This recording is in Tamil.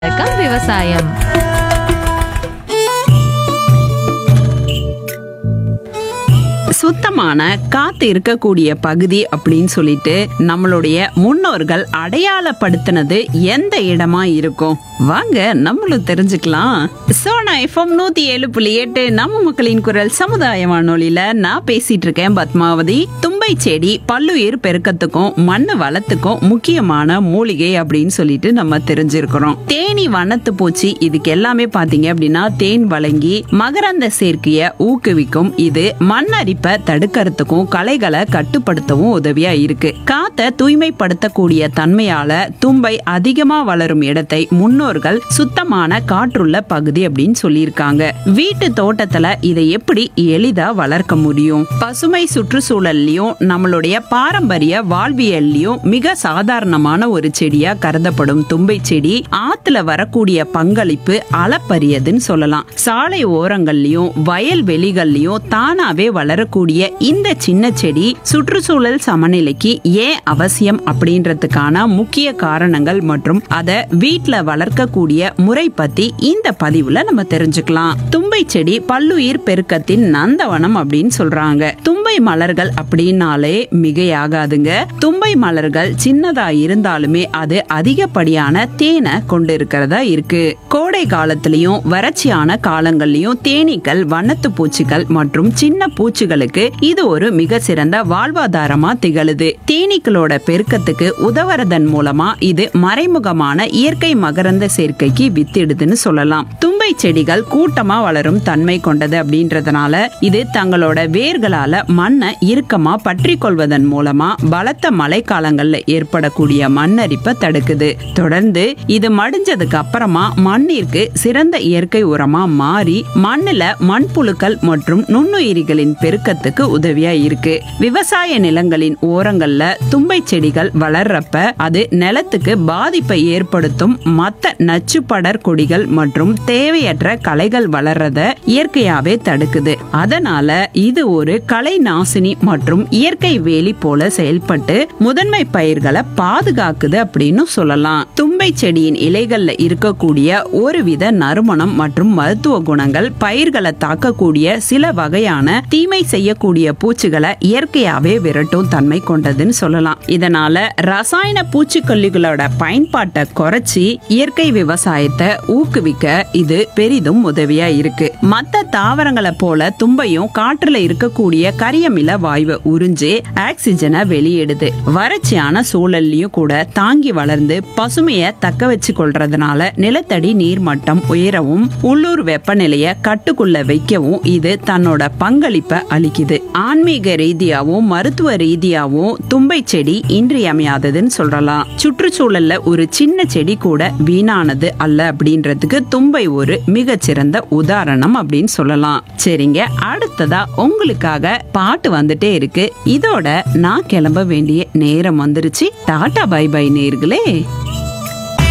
வணக்கம் விவசாயம் சுத்தமான காத்து இருக்கக்கூடிய பகுதி அப்படின்னு சொல்லிட்டு நம்மளுடைய முன்னோர்கள் அடையாளப்படுத்தினது எந்த இடமா இருக்கும் வாங்க நம்மளும் தெரிஞ்சுக்கலாம் சோனா எஃப்எம் நூத்தி ஏழு புள்ளி எட்டு நம்ம மக்களின் குரல் சமுதாய வானொலியில நான் பேசிட்டு இருக்கேன் பத்மாவதி தும்பை செடி பல்லுயிர் பெருக்கத்துக்கும் மண்ணு வளத்துக்கும் முக்கியமான மூலிகை அப்படின்னு சொல்லிட்டு நம்ம தெரிஞ்சிருக்கிறோம் தேனி வண்ணத்து பூச்சி இதுக்கு எல்லாமே பாத்தீங்க அப்படின்னா தேன் வழங்கி மகரந்த சேர்க்கைய ஊக்குவிக்கும் இது மண் அரிப்பை தடுக்கிறதுக்கும் களைகளை கட்டுப்படுத்தவும் உதவியா இருக்கு காத்த தூய்மைப்படுத்தக்கூடிய தன்மையால தும்பை அதிகமா வளரும் இடத்தை முன்னோர்கள் சுத்தமான காற்றுள்ள பகுதி அப்படின்னு சொல்லியிருக்காங்க வீட்டு தோட்டத்துல இதை எப்படி எளிதா வளர்க்க முடியும் பசுமை சுற்றுச்சூழல்லையும் நம்மளுடைய பாரம்பரிய வாழ்வியல்லையும் மிக சாதாரணமான ஒரு செடியா கருதப்படும் தும்பை செடி ஆத்துல வரக்கூடிய பங்களிப்பு அளப்பரியதுன்னு சொல்லலாம் சாலை ஓரங்கள்லயும் வயல் வெளிகள்லயும் தானாவே வளரக்கூடிய இந்த சின்ன செடி சுற்றுச்சூழல் சமநிலைக்கு ஏன் அவசியம் அப்படின்றதுக்கான முக்கிய காரணங்கள் மற்றும் அதை வீட்ல வளர்க்கக்கூடிய முறை பத்தி இந்த பதிவுல நம்ம தெரிஞ்சுக்கலாம் தும்பை செடி பல்லுயிர் பெருக்கத்தின் நந்தவனம் அப்படின்னு சொல்றாங்க தும்பை மலர்கள் அப்படின்னாலே மிகையாகாதுங்க தும்பை மலர்கள் சின்னதா இருந்தாலுமே அது அதிகப்படியான தேனை கொண்டு இருக்கிறதா இருக்கு கோடை காலத்திலயும் வறட்சியான காலங்கள்லயும் தேனீக்கள் வண்ணத்து பூச்சிகள் மற்றும் சின்ன பூச்சிகளுக்கு இது ஒரு மிக சிறந்த வாழ்வாதாரமா திகழுது தேனீக்களோட பெருக்கத்துக்கு உதவுறதன் மூலமா இது மறைமுகமான இயற்கை மகரந்த சேர்க்கைக்கு வித்திடுதுன்னு சொல்லலாம் தும்பை செடிகள் கூட்டமா வளரும் தன்மை கொண்டது அப்படின்றதுனால இது தங்களோட வேர்களால மண்ணை இறுக்கமா பற்றி கொள்வதன் மூலமா பலத்த மழைக்காலங்கள்ல ஏற்படக்கூடிய மண்ணரிப்பை தடுக்குது தொடர்ந்து இது மடிஞ்சதுக்கு அப்புறமா மண்ணிற்கு சிறந்த இயற்கை உரமா மாறி மண்ணுல மண்புழுக்கள் மற்றும் நுண்ணுயிரிகளின் பெருக்கத்துக்கு உதவியா இருக்கு விவசாய நிலங்களின் ஓரங்கள்ல தும்பை செடிகள் வளர்றப்ப அது நிலத்துக்கு பாதிப்பை ஏற்படுத்தும் மத்த நச்சுப்படர் கொடிகள் மற்றும் தேவையற்ற களைகள் வளர்றத இயற்கையாவே தடுக்குது அதனால இது ஒரு கலை நாசினி மற்றும் இயற்கை வேலி போல செயல்பட்டு முதன்மை பயிர்களை பாதுகாக்குது அப்படின்னு சொல்லலாம் தும்பை செடியின் இலைகள்ல இருக்கக்கூடிய ஒருவித நறுமணம் மற்றும் மருத்துவ குணங்கள் பயிர்களை தாக்கக்கூடிய சில வகையான தீமை செய்யக்கூடிய பூச்சிகளை இயற்கையாவே விரட்டும் தன்மை கொண்டதுன்னு சொல்லலாம் இதனால ரசாயன பூச்சிக்கொல்லிகளோட பயன்பாட்டை குறைச்சி இயற்கை விவசாயத்தை ஊக்குவிக்க இது பெரிதும் உதவியா இருக்கு மத்த தாவரங்களை போல தும்பையும் காற்றுல இருக்கக்கூடிய கரியமில வாயுவை உறிஞ்சு ஆக்சிஜனை வெளியிடுது வறட்சியான சூழல்லையும் கூட தாங்கி வளர்ந்து பசுமையை தக்க வச்சு கொள்றதுனால நிலத்தடி நீர் மட்டம் உயரவும் உள்ளூர் வெப்பநிலைய கட்டுக்குள்ள வைக்கவும் இது தன்னோட பங்களிப்பை அளிக்குது ஆன்மீக ரீதியாவும் மருத்துவ ரீதியாவும் தும்பை செடி இன்றியமையாததுன்னு சொல்லலாம் சுற்றுச்சூழல்ல ஒரு சின்ன செடி கூட வீணானது அல்ல அப்படின்றதுக்கு தும்பை ஒரு மிகச்சிறந்த உதாரணம் அப்படின்னு சொல்லலாம் சரிங்க அடுத்ததா உங்களுக்காக பாட்டு வந்துட்டே இருக்கு இதோட நான் கிளம்ப வேண்டிய நேரம் வந்துருச்சு டாடா பை பை நேர்களே